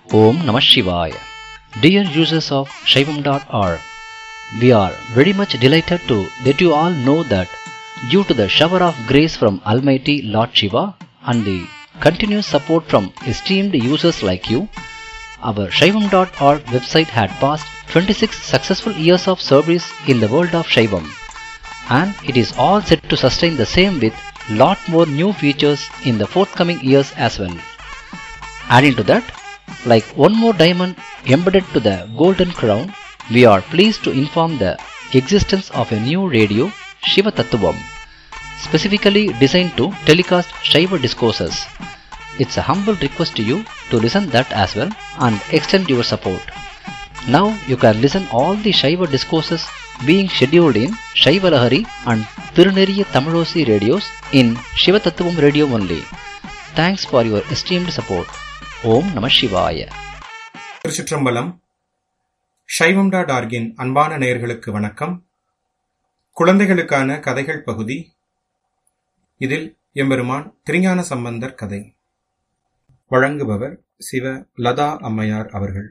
Om Namah Shivaya. Dear users of Shaivam.org, we are very much delighted to let you all know that due to the shower of grace from Almighty Lord Shiva and the continuous support from esteemed users like you, our Shaivam.org website had passed 26 successful years of service in the world of Shaivam and it is all set to sustain the same with lot more new features in the forthcoming years as well. Adding to that, like one more diamond embedded to the golden crown, we are pleased to inform the existence of a new radio, Shiva Tattvam, specifically designed to telecast Shiva discourses. It's a humble request to you to listen that as well and extend your support. Now you can listen all the Shiva discourses being scheduled in Shiva Lahari and Tiruneriya Tamilosi radios in Shiva Tattvam radio only. Thanks for your esteemed support. ஓம் நம சிவாய திருச்சிற்றம்பலம் சைவம் dot ஆர்கின் அன்பான நேயர்களுக்கு வணக்கம் குழந்தைகளுக்கான கதைகள் பகுதி இதில் எம்பெருமான் திருஞான சம்பந்தர் கதை வழங்குபவர் சிவ லதா அம்மையார் அவர்கள்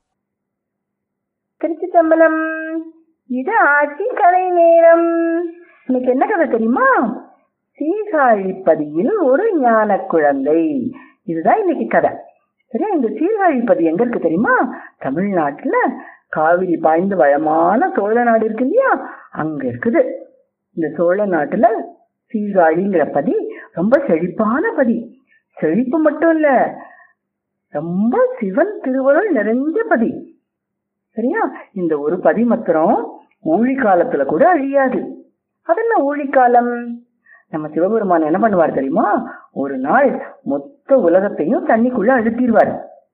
திருச்சிற்றம்பலம் இது ஆட்சி கதை நேரம் இன்னைக்கு என்ன கதை தெரியுமா சீர்காழிப்பதியில் ஒரு ஞான குழந்தை இதுதான் இன்னைக்கு கதை சரியா இந்த சீர்காழிப்பதி எங்க இருக்கு தெரியுமா தமிழ்நாட்டுல காவிரி பாய்ந்து வளமான சோழ நாடு இருக்கு இல்லையா அங்க இருக்குது இந்த சோழ நாட்டுல சீர்காழிங்கிற பதி ரொம்ப செழிப்பான பதி செழிப்பு மட்டும் இல்ல ரொம்ப சிவன் திருவருள் நிறைஞ்ச பதி சரியா இந்த ஒரு பதி மாத்திரம் ஊழி காலத்துல கூட அழியாது அதென்ன ஊழி காலம் நம்ம சிவபெருமான் என்ன பண்ணுவார் தெரியுமா ஒரு நாள் மொத்த உலகத்தையும் தண்ணிக்குள்ள அழுத்திடுவார்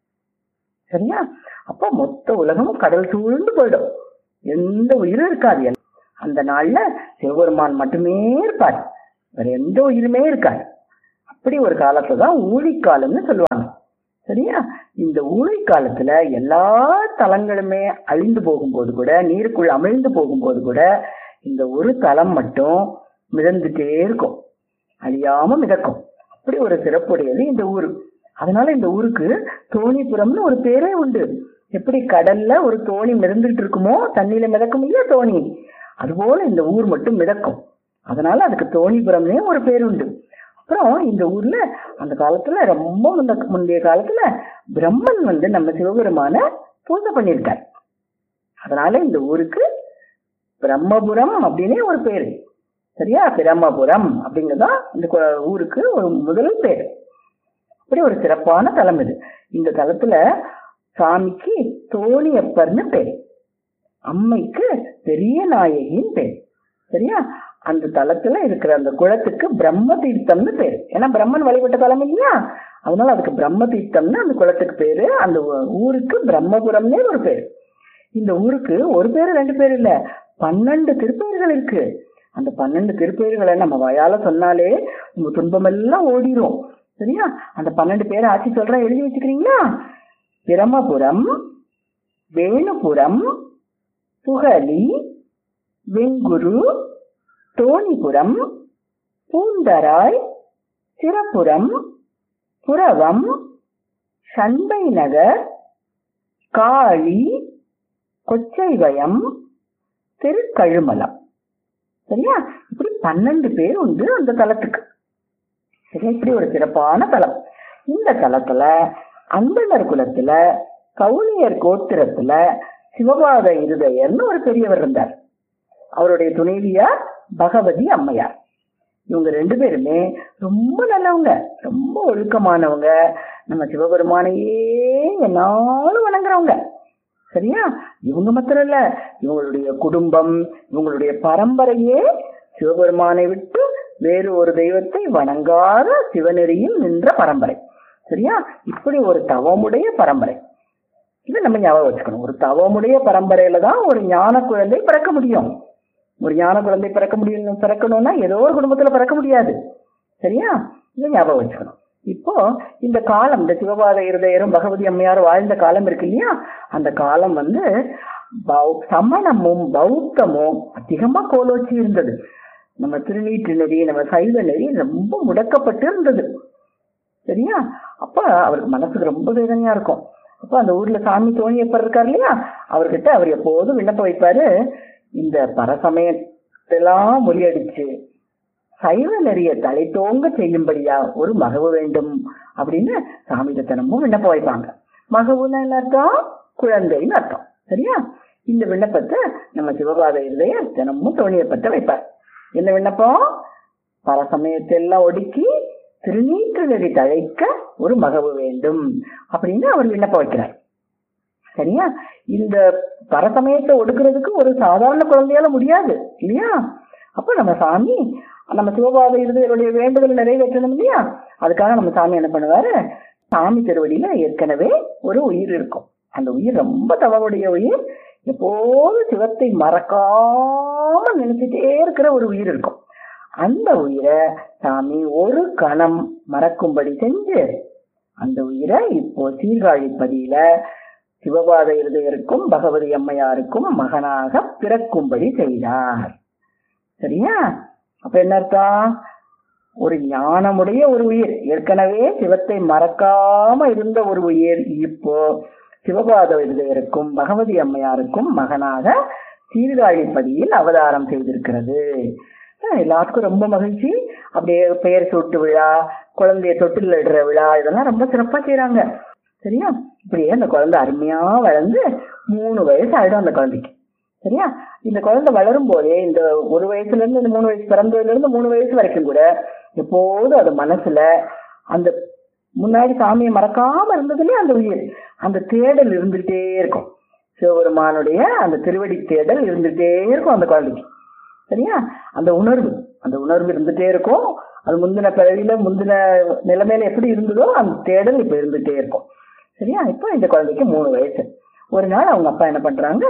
சரியா அப்ப மொத்த உலகமும் கடல் சூழ்ந்து போயிடும் எந்த உயிரும் இருக்காது அந்த நாள்ல சிவபெருமான் மட்டுமே இருப்பார் வேற எந்த உயிருமே இருக்காது அப்படி ஒரு காலத்துல தான் ஊழிக்காலம்னு சொல்லுவாங்க சரியா இந்த ஊழி காலத்துல எல்லா தலங்களுமே அழிந்து போகும்போது கூட நீருக்குள் அமிழ்ந்து போகும்போது கூட இந்த ஒரு தலம் மட்டும் மிதந்துட்டே இருக்கும் அழியாம மிதக்கும் அப்படி ஒரு சிறப்புடையது இந்த ஊரு அதனால இந்த ஊருக்கு தோணிபுரம்னு ஒரு பேரே உண்டு எப்படி கடல்ல ஒரு தோணி மிதந்துட்டு இருக்குமோ தண்ணியில மிதக்கும் இல்லையா தோணி அதுபோல இந்த ஊர் மட்டும் மிதக்கும் அதனால அதுக்கு தோணிபுரம்னே ஒரு பேர் உண்டு அப்புறம் இந்த ஊர்ல அந்த காலத்துல ரொம்ப முந்த முந்தைய காலத்துல பிரம்மன் வந்து நம்ம சிவபெருமான பூஜை பண்ணியிருக்கார் அதனால இந்த ஊருக்கு பிரம்மபுரம் அப்படின்னே ஒரு பேரு சரியா பிரம்மபுரம் அப்படிங்கறதான் இந்த ஊருக்கு ஒரு முதல் பேர் அப்படி ஒரு சிறப்பான தலம் இது இந்த தலத்துல சாமிக்கு தோணியப்பர்னு பேர் அம்மைக்கு பெரிய நாயகின்னு பேர் சரியா அந்த தலத்துல இருக்கிற அந்த குளத்துக்கு பிரம்ம தீர்த்தம்னு பேரு ஏன்னா பிரம்மன் வழிபட்ட தலம் இல்லையா அதனால அதுக்கு பிரம்ம தீர்த்தம்னு அந்த குளத்துக்கு பேரு அந்த ஊருக்கு பிரம்மபுரம்னே ஒரு பேரு இந்த ஊருக்கு ஒரு பேரு ரெண்டு பேர் இல்ல பன்னெண்டு திருப்பெயர்கள் இருக்கு அந்த பன்னெண்டு திருப்பெயர்களை நம்ம வாயால சொன்னாலே உங்க துன்பம் எல்லாம் ஓடிரும் சரியா அந்த பன்னெண்டு பேரை ஆட்சி சொல்றேன் எழுதி வச்சுக்கிறீங்களா பிரமபுரம் வேணுபுரம் புகழி வெங்குரு தோணிபுரம் பூந்தராய் சிறப்புரம் புறவம் சண்பை நகர் காளி கொச்சைவயம் திருக்கழுமலம் சரியா இப்படி பன்னெண்டு பேர் உண்டு அந்த தலத்துக்கு சரியா இப்படி ஒரு சிறப்பான தலம் இந்த தலத்துல அந்தனர் குலத்துல கவுளியர் கோத்திரத்துல சிவபாத இருதயர்னு ஒரு பெரியவர் இருந்தார் அவருடைய துணைவியார் பகவதி அம்மையார் இவங்க ரெண்டு பேருமே ரொம்ப நல்லவங்க ரொம்ப ஒழுக்கமானவங்க நம்ம சிவபெருமானையே என்னாலும் வணங்குறவங்க சரியா இவங்க மாத்திரம் இல்ல இவங்களுடைய குடும்பம் இவங்களுடைய பரம்பரையே சிவபெருமானை விட்டு வேறு ஒரு தெய்வத்தை வணங்காத சிவநெறியில் நின்ற பரம்பரை சரியா இப்படி ஒரு தவமுடைய பரம்பரை இதை நம்ம ஞாபகம் வச்சுக்கணும் ஒரு தவமுடைய பரம்பரையில தான் ஒரு ஞான குழந்தை பிறக்க முடியும் ஒரு ஞான குழந்தை பிறக்க முடியும் பிறக்கணும்னா ஏதோ ஒரு குடும்பத்துல பிறக்க முடியாது சரியா இதை ஞாபகம் வச்சுக்கணும் இப்போ இந்த காலம் இந்த சிவபாத இருதயரும் பகவதி அம்மையாரும் வாழ்ந்த காலம் இருக்கு இல்லையா அந்த காலம் வந்து சமணமும் பௌத்தமும் அதிகமா கோலோச்சி இருந்தது நம்ம திருநீற்று நெறி நம்ம சைவ நெறி ரொம்ப முடக்கப்பட்டு இருந்தது சரியா அப்ப அவருக்கு மனசுக்கு ரொம்ப வேதனையா இருக்கும் அப்போ அந்த ஊர்ல சாமி தோணியப்பர் இருக்கார் இல்லையா அவர்கிட்ட அவர் எப்போதும் விண்ணப்பம் வைப்பாரு இந்த பரசமயத்தெல்லாம் முறியடிச்சு சைவ நெறிய தலை தோங்க செய்யும்படியா ஒரு மகவு வேண்டும் அப்படின்னு சாமி தினமும் விண்ணப்பம் வைப்பாங்க மகவுன்னா என்ன அர்த்தம் குழந்தைன்னு அர்த்தம் சரியா இந்த விண்ணப்பத்தை நம்ம சிவபாத இருதய தினமும் தோணியப்பட்ட வைப்பார் என்ன விண்ணப்பம் பரசமயத்தெல்லாம் ஒடுக்கி திருநீற்று நெறி தழைக்க ஒரு மகவு வேண்டும் அப்படின்னு அவர் விண்ணப்பம் வைக்கிறார் சரியா இந்த பரசமயத்தை ஒடுக்கிறதுக்கு ஒரு சாதாரண குழந்தையால முடியாது இல்லையா அப்ப நம்ம சாமி நம்ம சிவபாத இருதயருடைய வேண்டுதல் நிறைவேற்றணும் இல்லையா அதுக்காக நம்ம சாமி என்ன பண்ணுவாரு சாமி திருவடியில ஏற்கனவே ஒரு உயிர் இருக்கும் அந்த உயிர் ரொம்ப தவறுடைய உயிர் எப்போதும் சிவத்தை மறக்காம நினைச்சிட்டே இருக்கிற ஒரு உயிர் இருக்கும் அந்த உயிரை சாமி ஒரு கணம் மறக்கும்படி செஞ்சு அந்த உயிரை இப்போ சீர்காழிப்பதியில சிவபாத இருதயருக்கும் பகவதி அம்மையாருக்கும் மகனாக பிறக்கும்படி செய்தார் சரியா அப்ப என்ன அர்த்தம் ஒரு ஞானமுடைய ஒரு உயிர் ஏற்கனவே சிவத்தை மறக்காம இருந்த ஒரு உயிர் இப்போ சிவபாத இருதயருக்கும் பகவதி அம்மையாருக்கும் மகனாக சீர்காழிப்பதியில் அவதாரம் செய்திருக்கிறது எல்லாத்துக்கும் ரொம்ப மகிழ்ச்சி அப்படியே பெயர் சூட்டு விழா குழந்தைய தொட்டில் இடுற விழா இதெல்லாம் ரொம்ப சிறப்பா செய்யறாங்க சரியா இப்படியே அந்த குழந்தை அருமையா வளர்ந்து மூணு வயசு ஆயிடும் அந்த குழந்தைக்கு சரியா இந்த குழந்தை வளரும் போதே இந்த ஒரு வயசுல இருந்து இந்த மூணு வயசு பிறந்ததுல இருந்து மூணு வயசு வரைக்கும் கூட எப்போதும் அது மனசுல அந்த முன்னாடி சாமியை மறக்காம இருந்ததுலயே அந்த உயிர் அந்த தேடல் இருந்துகிட்டே இருக்கும் சிவபெருமானுடைய அந்த திருவடி தேடல் இருந்துகிட்டே இருக்கும் அந்த குழந்தைக்கு சரியா அந்த உணர்வு அந்த உணர்வு இருந்துட்டே இருக்கும் அது முந்தின பிறவியில முந்தின நிலைமையில எப்படி இருந்ததோ அந்த தேடல் இப்ப இருந்துட்டே இருக்கும் சரியா இப்போ இந்த குழந்தைக்கு மூணு வயசு ஒரு நாள் அவங்க அப்பா என்ன பண்றாங்க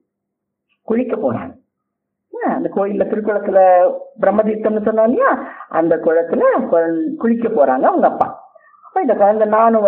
குளிக்க போறாங்க அந்த கோயில்ல திருக்குளத்துல பிரம்மதீர்த்தம்னு சொன்னோம் இல்லையா அந்த குளத்துல குளிக்க போறாங்க அவங்க அப்பா அப்ப இந்த குழந்தை நானும்